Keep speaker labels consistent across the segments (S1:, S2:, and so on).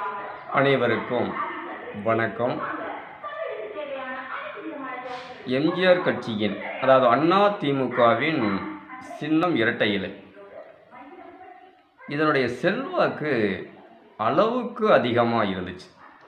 S1: அனைவருக்கும் வணக்கம் எம்ஜிஆர் கட்சியின் அதாவது அண்ணா திமுகவின் சின்னம் இரட்டை இலை இதனுடைய செல்வாக்கு அளவுக்கு அதிகமாக இருந்துச்சு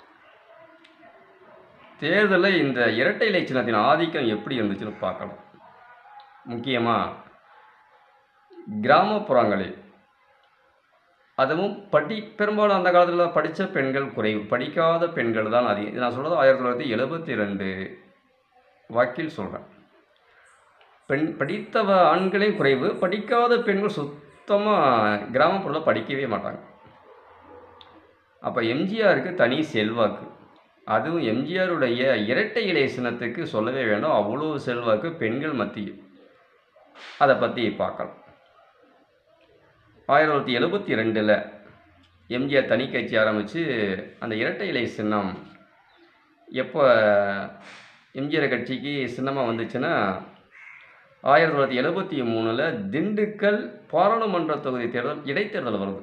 S1: தேர்தலில் இந்த இரட்டை இலை சின்னத்தின் ஆதிக்கம் எப்படி இருந்துச்சுன்னு பார்க்கலாம் முக்கியமாக கிராமப்புறங்களில் அதுவும் படி பெரும்பாலும் அந்த காலத்தில் படித்த பெண்கள் குறைவு படிக்காத பெண்கள் தான் அதிகம் இது நான் சொல்கிறது ஆயிரத்தி தொள்ளாயிரத்தி எழுபத்தி ரெண்டு வாக்கில் சொல்கிறேன் பெண் படித்த வ- ஆண்களையும் குறைவு படிக்காத பெண்கள் சுத்தமாக கிராமப்புறத்தில் படிக்கவே மாட்டாங்க அப்போ எம்ஜிஆருக்கு தனி செல்வாக்கு அதுவும் எம்ஜிஆருடைய இரட்டை இலை சின்னத்துக்கு சொல்லவே வேண்டாம் அவ்வளோ செல்வாக்கு பெண்கள் மத்தியில் அதை பற்றி பார்க்கலாம் ஆயிரத்தி தொள்ளாயிரத்தி எழுபத்தி ரெண்டில் எம்ஜிஆர் தனி கட்சி ஆரம்பித்து அந்த இரட்டை இலை சின்னம் எப்போ எம்ஜிஆர் கட்சிக்கு சின்னமாக வந்துச்சுன்னா ஆயிரத்தி தொள்ளாயிரத்தி எழுபத்தி மூணில் திண்டுக்கல் பாராளுமன்ற தொகுதி தேர்தல் இடைத்தேர்தல் வருது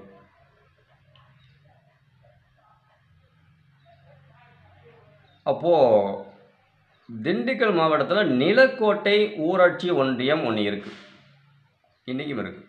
S1: அப்போது திண்டுக்கல் மாவட்டத்தில் நிலக்கோட்டை ஊராட்சி ஒன்றியம் ஒன்று இருக்குது இன்றைக்கும் இருக்குது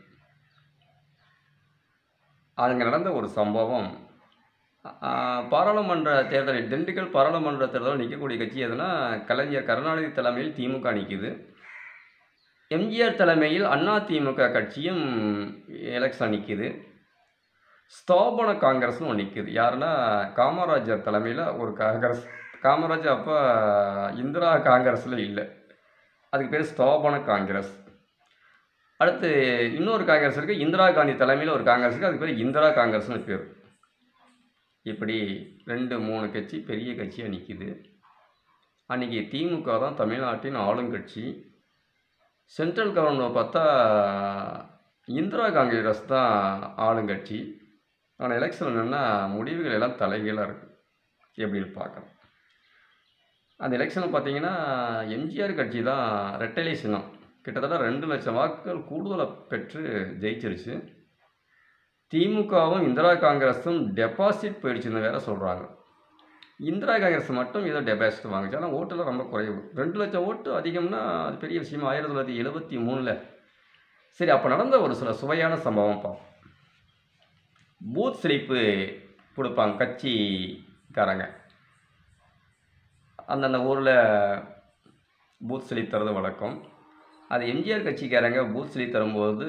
S1: அங்கே நடந்த ஒரு சம்பவம் ஆ, பாராளுமன்ற தேர்தலில் திண்டுக்கல் பாராளுமன்ற தேர்தலில் நிற்கக்கூடிய கட்சி எதுனா கலைஞர் கருணாநிதி தலைமையில் திமுக நிற்கிது எம்ஜிஆர் தலைமையில் அண்ணா திமுக கட்சியும் எலெக்ஷன் நிற்கிது ஸ்தாபன காங்கிரஸ்னு ஒன்று நிற்கிது யாருன்னா காமராஜர் தலைமையில் ஒரு காங்கிரஸ் காமராஜர் அப்போ இந்திரா காங்கிரஸில் இல்லை அதுக்கு பேர் ஸ்தாபன காங்கிரஸ் அடுத்து இன்னொரு காங்கிரஸ் இருக்குது இந்திரா காந்தி தலைமையில் ஒரு காங்கிரஸ் இருக்குது அதுக்கு பேர் இந்திரா காங்கிரஸ்னு பேர் இப்படி ரெண்டு மூணு கட்சி பெரிய கட்சியாக நிற்கிது அன்றைக்கி திமுக தான் தமிழ்நாட்டின் ஆளுங்கட்சி சென்ட்ரல் கவர்மெண்ட் பார்த்தா இந்திரா காங்கிரஸ் தான் ஆளுங்கட்சி ஆனால் எலெக்ஷன் என்னென்னா முடிவுகள் எல்லாம் தலைகீழாக இருக்குது எப்படின்னு பார்க்கலாம் அந்த எலெக்ஷனில் பார்த்தீங்கன்னா எம்ஜிஆர் கட்சி தான் ரெட்டலை சின்னம் கிட்டத்தட்ட ரெண்டு லட்சம் வாக்குகள் கூடுதலாக பெற்று ஜெயிச்சிருச்சு திமுகவும் இந்திரா காங்கிரஸும் டெபாசிட் போயிடுச்சுன்னு வேற சொல்கிறாங்க இந்திரா காங்கிரஸ் மட்டும் ஏதோ டெபாசிட் வாங்குச்சு ஆனால் ஓட்டெல்லாம் ரொம்ப குறைவு ரெண்டு லட்சம் ஓட்டு அதிகம்னா அது பெரிய விஷயம் ஆயிரத்தி தொள்ளாயிரத்தி எழுபத்தி மூணில் சரி அப்போ நடந்த ஒரு சில சுவையான சம்பவம் பார்ப்போம் பூத் ஸ்லிப்பு கொடுப்பாங்க கட்சிக்காரங்க அந்தந்த ஊரில் பூத் ஸ்லிப் தரது வழக்கம் அது எம்ஜிஆர் கட்சிக்காரங்க பூத் ஸ்லிப் தரும்போது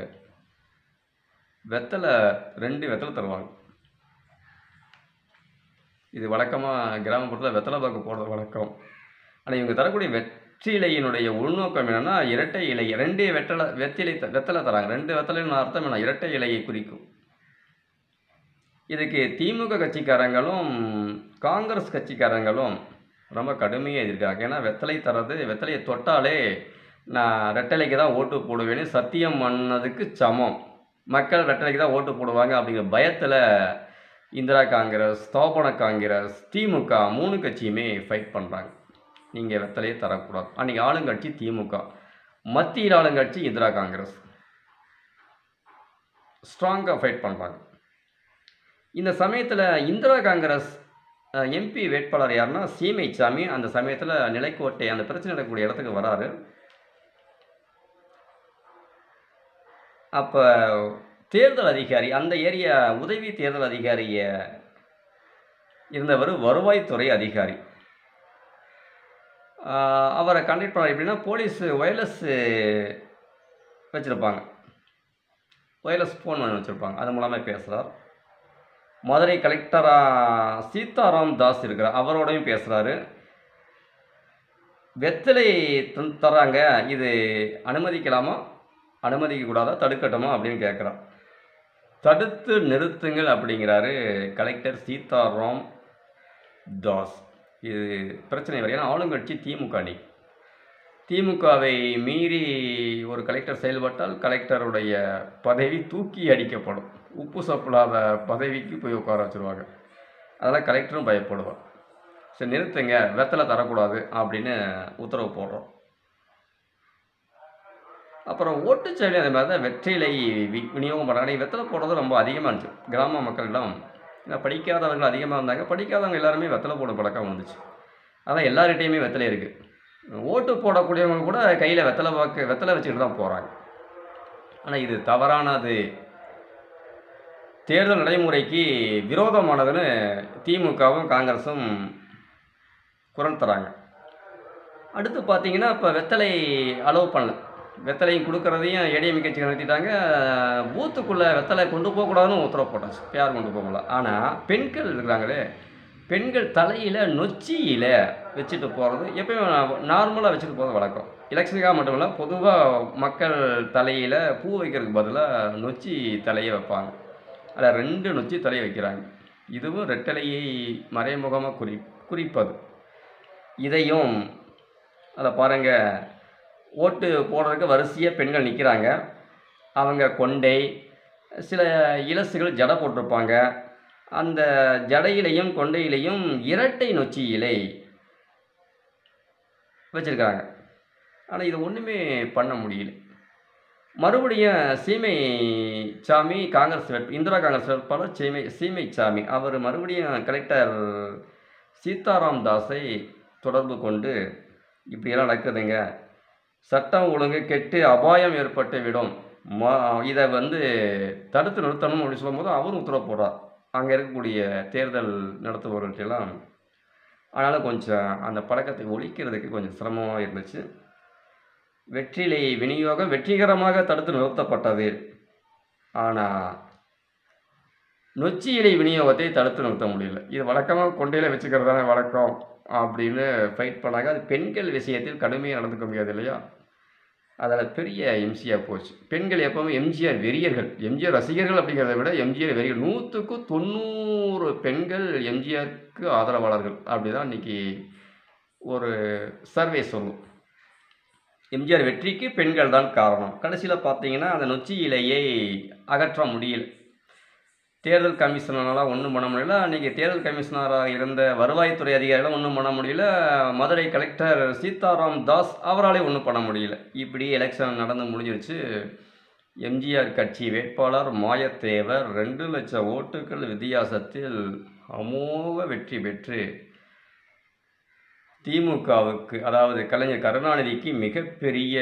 S1: வெத்தலை ரெண்டு வெத்தலை தருவாங்க இது வழக்கமாக கிராமப்புறத்தில் வெத்தலை பாக்கு போடுறது வழக்கம் ஆனால் இவங்க தரக்கூடிய வெற்றிலையினுடைய உள்நோக்கம் என்னென்னா இரட்டை இலை ரெண்டே வெத்தலை வெத்திலை த- வெத்தலை தராங்க ரெண்டு வெத்தலைன்னு அர்த்தம் என்ன இரட்டை இலையை குறிக்கும் இதுக்கு திமுக கட்சிக்காரங்களும் காங்கிரஸ் கட்சிக்காரங்களும் ரொம்ப கடுமையாக எதிர்க்கிறாங்க ஏன்னா வெத்தலை தரது வெத்தலையை தொட்டாலே நான் ரெட்டலைக்கு தான் ஓட்டு போடுவேன்னு சத்தியம் பண்ணதுக்கு சமம் மக்கள் ரெட்டலைக்கு தான் ஓட்டு போடுவாங்க அப்படிங்கிற பயத்தில் இந்திரா காங்கிரஸ் ஸ்தாபன காங்கிரஸ் திமுக மூணு கட்சியுமே ஃபைட் பண்ணுறாங்க நீங்கள் வெத்தலையே தரக்கூடாது அன்றைக்கி ஆளுங்கட்சி திமுக மத்தியில் ஆளுங்கட்சி இந்திரா காங்கிரஸ் ஸ்ட்ராங்காக ஃபைட் பண்ணுறாங்க இந்த சமயத்தில் இந்திரா காங்கிரஸ் எம்பி வேட்பாளர் யாருன்னா சீமைச்சாமி அந்த சமயத்தில் நிலைக்கோட்டை அந்த பிரச்சனை நடக்கக்கூடிய இடத்துக்கு வராரு அப்போ தேர்தல் அதிகாரி அந்த ஏரியா உதவி தேர்தல் அதிகாரிய இருந்தவர் வருவாய்த்துறை அதிகாரி ஆஹ் அவரை கண்டக்ட் பண்ண எப்படின்னா போலீஸ் ஒயர்லெஸ் வச்சுருப்பாங்க ஒயர்லெஸ் ஃபோன் வச்சுருப்பாங்க அது மூலமாக பேசுகிறார் மதுரை கலெக்டராக சீதாராம் தாஸ் இருக்கிறார் அவரோடையும் பேசுகிறாரு வெத்தலை தந்- தர்றாங்க இது அனுமதிக்கலாமா அனுமதிக்க கூடாதா தடுக்கட்டுமா அப்படின்னு கேட்குறான் தடுத்து நிறுத்துங்கள் அப்படிங்கிறாரு கலெக்டர் சீதாராம் தாஸ் இது பிரச்சனை வரை ஏன்னா ஆளுங்கட்சி திமுக நீ திமுகவை மீறி ஒரு கலெக்டர் செயல்பட்டால் கலெக்டருடைய பதவி தூக்கி அடிக்கப்படும் உப்பு சப்பில்லாத பதவிக்கு போய் உட்கார வச்சுருவாங்க அதெல்லாம் கலெக்டரும் பயப்படுவார் சரி நிறுத்துங்க வெத்தலை தரக்கூடாது அப்படின்னு உத்தரவு போடுறோம் அப்புறம் ஓட்டுச்சாவடி அதே மாதிரி தான் வெற்றிலை வி விநியோகம் பண்ணுறாங்க வெத்தலை போடுறது ரொம்ப அதிகமாக இருந்துச்சு கிராம மக்களிடம் ஏன்னா படிக்காதவர்கள் அதிகமாக இருந்தாங்க படிக்காதவங்க எல்லாருமே வெத்தலை போட பழக்கம் வந்துச்சு அதான் எல்லார்கிட்டையுமே வெத்தலை இருக்குது ஓட்டு போடக்கூடியவங்க கூட கையில் வெத்தலை வாக்கு வெத்தலை வச்சுக்கிட்டு தான் போகிறாங்க ஆனால் இது தவறானது தேர்தல் நடைமுறைக்கு விரோதமானதுன்னு திமுகவும் காங்கிரஸும் குரல் தராங்க அடுத்து பார்த்தீங்கன்னா இப்போ வெத்தலை அலோவ் பண்ணல வெத்தலையும் கொடுக்குறதையும் ஏடிஎம் கட்சி நிறுத்திட்டாங்க பூத்துக்குள்ளே வெத்தலை கொண்டு போகக்கூடாதுன்னு உத்தரவு போட்டாச்சு யாரும் கொண்டு போகல ஆனால் பெண்கள் இருக்கிறாங்களே பெண்கள் தலையில் நொச்சியில் வச்சுட்டு போகிறது எப்பயுமே நார்மலாக வச்சுட்டு போகிறது வழக்கம் எலெக்ஷனுக்காக மட்டும் இல்லை பொதுவாக மக்கள் தலையில் பூ வைக்கிறதுக்கு பதிலாக நொச்சி தலையை வைப்பாங்க அதில் ரெண்டு நொச்சி தலையை வைக்கிறாங்க இதுவும் ரெட்டலையை மறைமுகமாக குறி குறிப்பது இதையும் அதை பாருங்கள் ஓட்டு போடுறதுக்கு வரிசையாக பெண்கள் நிற்கிறாங்க அவங்க கொண்டை சில இலசுகள் ஜடை போட்டிருப்பாங்க அந்த ஜடையிலையும் கொண்டையிலையும் இரட்டை நொச்சி இலை வச்சுருக்காங்க ஆனால் இது ஒன்றுமே பண்ண முடியல மறுபடியும் சீமை சாமி காங்கிரஸ் வேட்பு இந்திரா காங்கிரஸ் வேட்பாளர் சீமை சீமை சாமி அவர் மறுபடியும் கலெக்டர் சீதாராம் தாஸை தொடர்பு கொண்டு இப்படியெல்லாம் நடக்குதுங்க சட்டம் ஒழுங்கு கெட்டு அபாயம் ஏற்பட்டு விடும் மா இதை வந்து தடுத்து நிறுத்தணும் அப்படின்னு சொல்லும்போது அவரும் உத்தரவு போடுறார் அங்கே இருக்கக்கூடிய தேர்தல் நடத்துபவர்கள்ட்டெல்லாம் அதனால் கொஞ்சம் அந்த பழக்கத்தை ஒழிக்கிறதுக்கு கொஞ்சம் சிரமமாக இருந்துச்சு வெற்றிலை விநியோகம் வெற்றிகரமாக தடுத்து நிறுத்தப்பட்டது ஆனால் நொச்சி இலை விநியோகத்தை தடுத்து நிறுத்த முடியல இது வழக்கமாக கொண்டையில் வச்சுக்கிறதான வழக்கம் அப்படின்னு ஃபைட் பண்ணாங்க அது பெண்கள் விஷயத்தில் கடுமையாக நடந்துக்க முடியாது இல்லையா அதில் பெரிய எம்ஜிஆர் போச்சு பெண்கள் எப்போவுமே எம்ஜிஆர் வெறியர்கள் எம்ஜிஆர் ரசிகர்கள் அப்படிங்கிறத விட எம்ஜிஆர் வெறியர்கள் நூற்றுக்கு தொண்ணூறு பெண்கள் எம்ஜிஆருக்கு ஆதரவாளர்கள் அப்படி தான் இன்றைக்கி ஒரு சர்வே சொல்லும் எம்ஜிஆர் வெற்றிக்கு பெண்கள் தான் காரணம் கடைசியில் பார்த்தீங்கன்னா அந்த நொச்சி இலையை அகற்ற முடியல தேர்தல் கமிஷனரால் ஒன்றும் பண்ண முடியல அன்றைக்கி தேர்தல் கமிஷனராக இருந்த வருவாய்த்துறை அதிகாரிகளும் ஒன்றும் பண்ண முடியல மதுரை கலெக்டர் சீதாராம் தாஸ் அவராலே ஒன்றும் பண்ண முடியல இப்படி எலெக்ஷன் நடந்து முடிஞ்சிருச்சு எம்ஜிஆர் கட்சி வேட்பாளர் மாயத்தேவர் ரெண்டு லட்சம் ஓட்டுகள் வித்தியாசத்தில் அமோக வெற்றி பெற்று திமுகவுக்கு அதாவது கலைஞர் கருணாநிதிக்கு மிகப்பெரிய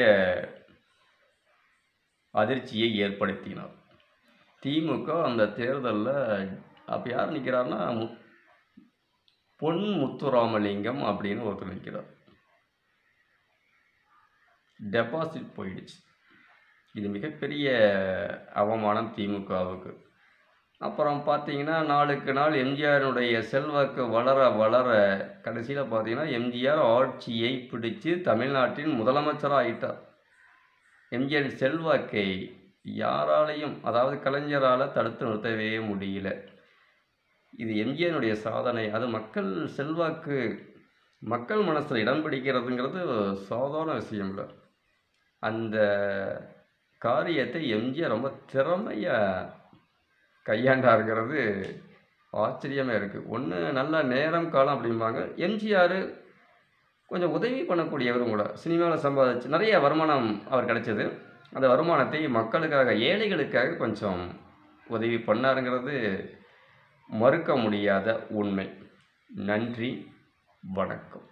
S1: அதிர்ச்சியை ஏற்படுத்தினார் திமுக அந்த தேர்தலில் அப்போ யார் நிற்கிறாருன்னா மு பொன் முத்துராமலிங்கம் அப்படின்னு ஒருத்தர் நிற்கிறார் டெபாசிட் போயிடுச்சு இது மிகப்பெரிய அவமானம் திமுகவுக்கு அப்புறம் பார்த்தீங்கன்னா நாளுக்கு நாள் எம்ஜிஆருடைய செல்வாக்கு வளர வளர கடைசியில் பார்த்தீங்கன்னா எம்ஜிஆர் ஆட்சியை பிடிச்சு தமிழ்நாட்டின் முதலமைச்சராக ஆயிட்டார் எம்ஜிஆர் செல்வாக்கை யாராலையும் அதாவது கலைஞரால் தடுத்து நிறுத்தவே முடியல இது எம்ஜிஆருடைய சாதனை அது மக்கள் செல்வாக்கு மக்கள் மனசில் இடம் பிடிக்கிறதுங்கிறது சாதாரண விஷயம் இல்லை அந்த காரியத்தை எம்ஜிஆர் ரொம்ப திறமையாக கையாண்டாருங்கிறது ஆச்சரியமாக இருக்குது ஒன்று நல்ல நேரம் காலம் அப்படிம்பாங்க எம்ஜிஆர் கொஞ்சம் உதவி பண்ணக்கூடியவரும் கூட சினிமாவில் சம்பாதிச்சு நிறைய வருமானம் அவர் கிடைச்சது அந்த வருமானத்தை மக்களுக்காக ஏழைகளுக்காக கொஞ்சம் உதவி பண்ணாருங்கிறது மறுக்க முடியாத உண்மை நன்றி வணக்கம்